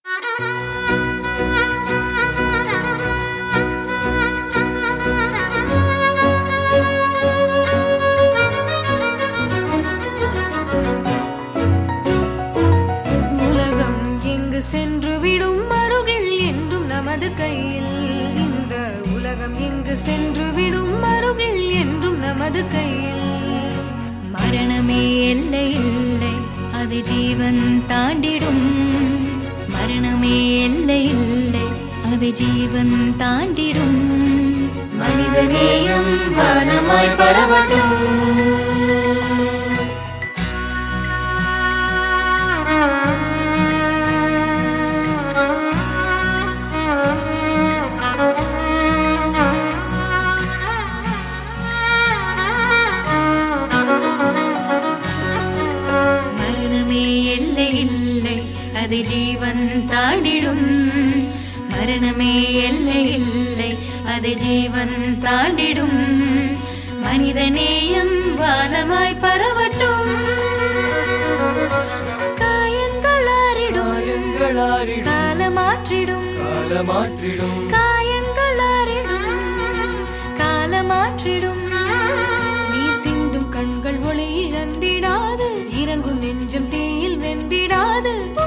உலகம் எங்கு சென்று விடும் அருகில் என்றும் நமது கையில் இந்த உலகம் எங்கு சென்று விடும் அருகில் என்றும் நமது கையில் மரணமே எல்லை இல்லை அது ஜீவன் தாண்டிடும் மரணமே எல்லை இல்லை அது ஜீவன் தாண்டிடும் மனிதநேயம் வானமாய் பரவட்டும் மரணமே எல்லை இல்லை அது ஜீவன் தாண்டிடும் மரணமே எல்லை இல்லை அது ஜீவன் தாண்டிடும் மனிதநேயம் வானமாய் பரவட்டும் காயங்கள் ஆறிடும் காயங்களாரிடும் காலமாற்றிடும் காலமாற்றிடும் காயங்கள் ஆறிடும் காலமாற்றிடும் நீ சிந்தும் கண்கள் ஒளி இழந்திடாது இறங்கும் நெஞ்சம் தீயில் வெந்திடாது